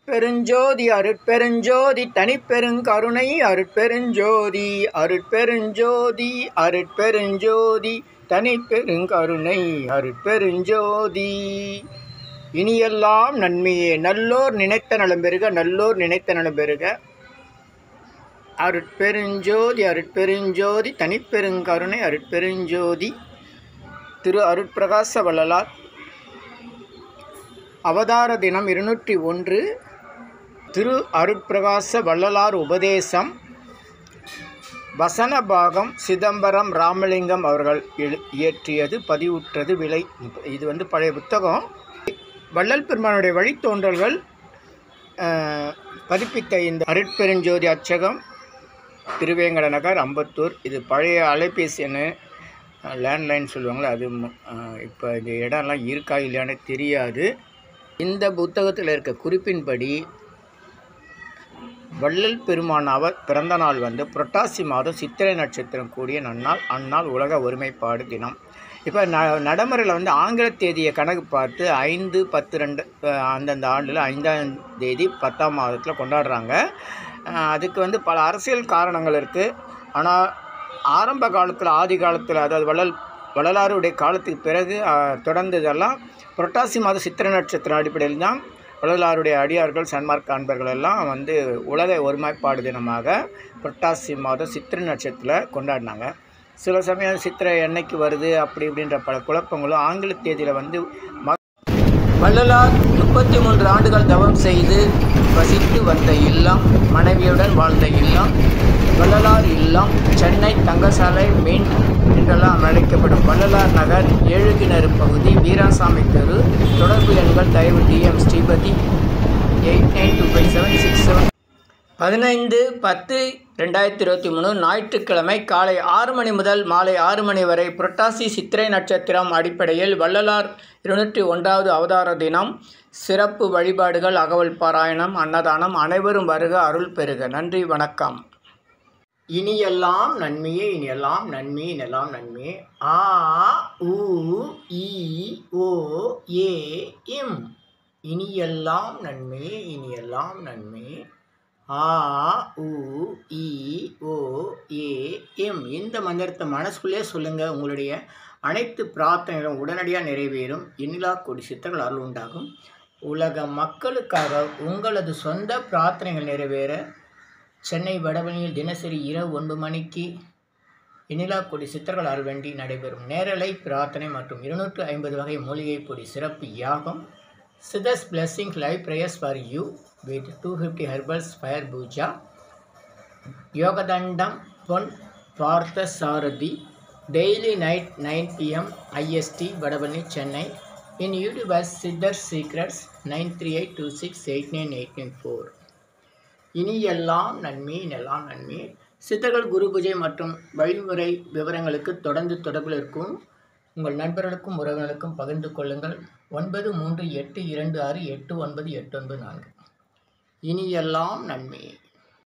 அருட்பெருஞ்சோதி அருட்பெருஞ்சோதி தனிப்பெருங்கருணை அருட்பெருஞ்சோதி அருட்பெருஞ்சோதி அருட்பெருஞ்சோதி தனிப்பெருங்கருணை அருட்பெருஞ்சோதி இனியெல்லாம் நன்மையே நல்லோர் நினைத்த நலம் பெறுக நல்லோர் நினைத்த நலம் பெறுக அருட்பெருஞ்சோதி அருட்பெருஞ்சோதி தனிப்பெருங்கருணை அருட்பெருஞ்சோதி திரு அருட்பிரகாச வள்ளலார் அவதார தினம் இருநூற்றி ஒன்று திரு அருட்பிரகாச வள்ளலார் உபதேசம் வசன பாகம் சிதம்பரம் ராமலிங்கம் அவர்கள் எழு இயற்றியது பதிவுற்றது விலை இது வந்து பழைய புத்தகம் வள்ளல் பெருமானுடைய வழித்தோன்றல்கள் அஹ், பதிப்பித்த இந்த அருட்பெருஞ்சோதி அச்சகம் திருவேங்கட நகர் அம்பத்தூர் இது பழைய அலைபேசி எண்ணு லேண்ட்லைன் சொல்லுவாங்களே அது இப்போ இந்த இடம்லாம் இருக்கா இல்லையான்னு தெரியாது இந்த புத்தகத்தில் இருக்க குறிப்பின்படி வள்ளல் பெருமான் அவர் பிறந்த நாள் வந்து புரட்டாசி மாதம் சித்திரை நட்சத்திரம் கூடிய நன்னாள் அந்நாள் உலக ஒருமைப்பாடு தினம் இப்போ ந நடைமுறையில் வந்து ஆங்கில தேதியை கணக்கு பார்த்து ஐந்து பத்து ரெண்டு அஹ், அந்தந்த ஆண்டில் ஐந்தாம் தேதி பத்தாம் மாதத்தில் கொண்டாடுறாங்க அஹ், அதுக்கு வந்து பல அரசியல் காரணங்கள் இருக்குது ஆனால் ஆரம்ப காலத்தில் ஆதி காலத்தில் அதாவது வள்ளல் வள்ளலாருடைய காலத்துக்கு பிறகு அஹ், தொடர்ந்ததெல்லாம் புரட்டாசி மாத சித்திரை நட்சத்திரம் அடிப்படையில் தான் வள்ளலாருடைய அடியார்கள் சன்மார்க்க அன்பர்கள் எல்லாம் வந்து உலக ஒருமைப்பாடு தினமாக புரட்டாசி மாதம் சித்திரை நட்சத்திரத்தில் கொண்டாடினாங்க சில சமயம் சித்திரை என்னைக்கு வருது அப்படி இப்படின்ற பல குழப்பங்களும் ஆங்கில தேதியில் வந்து ம வள்ளலார் முப்பத்தி மூன்று ஆண்டுகள் தவம் செய்து வசித்து வந்த இல்லம் மனைவியுடன் வாழ்ந்த இல்லம் வள்ளலார் இல்லம் சென்னை தங்கசாலை மீன் என்றெல்லாம் அழைக்கப்படும் வள்ளலார் நகர் ஏழுகிணறு பகுதி வீராசாமி தெரு தொடர்பு எண்கள் தயவு TM Sripathi eight nine two five seven six seven பதினைந்து பத்து ரெண்டாயிரத்தி இருபத்தி மூணு ஞாயிற்றுக்கிழமை காலை ஆறு மணி முதல் மாலை ஆறு மணி வரை புரட்டாசி சித்திரை நட்சத்திரம் அடிப்படையில் வள்ளலார் இருநூற்றி ஒன்றாவது அவதார தினம் சிறப்பு வழிபாடுகள் அகவல் பாராயணம் அன்னதானம் அனைவரும் வருக அருள் பெறுக நன்றி வணக்கம் இனியெல்லாம் நன்மையே இனியெல்லாம் நன்மை இனியெல்லாம் நன்மை ஆ உ இ ஓ ஏ இம் இனியெல்லாம் நன்மையே இனியெல்லாம் நன்மை ஆ உ இ ஓ ஏ எம் இந்த மந்திரத்தை மனசுக்குள்ளே சொல்லுங்கள் உங்களுடைய அனைத்து பிரார்த்தனைகளும் உடனடியாக நிறைவேறும் எண்ணிலா கொடி சித்தர்கள் அருள் உண்டாகும் உலக மக்களுக்காக உங்களது சொந்த பிரார்த்தனைகள் நிறைவேற சென்னை வடவழியில் தினசரி இரவு ஒன்பது மணிக்கு எண்ணிலா கொடி சித்தர்கள் அருள்வேண்டி நடைபெறும் நேரலை பிரார்த்தனை மற்றும் இருநூற்று ஐம்பது வகை மூலிகை பொடி சிறப்பு யாகம் சிதஸ் blessing live prayers for you with 250 herbals fire puja யோகதண்டம் Pon Parthasarathy daily night nine PM IST Vadapalani Chennai in YouTubers Siddhar secrets nine three eight two six eight nine eight nine four இனி எல்லாம் நன்மை இனெல்லாம் நன்மை சித்தர்கள் குரு பூஜை மற்றும் வழிமுறை விவரங்களுக்கு தொடர்ந்து தொடர்பில் இருக்கும் உங்கள் நண்பர்களுக்கும் உறவினர்களுக்கும் பகிர்ந்து கொள்ளுங்கள் ஒன்பது மூன்று எட்டு இரண்டு ஆறு எட்டு ஒன்பது எட்டு ஒன்பது நான்கு இனி எல்லாம் நன்மை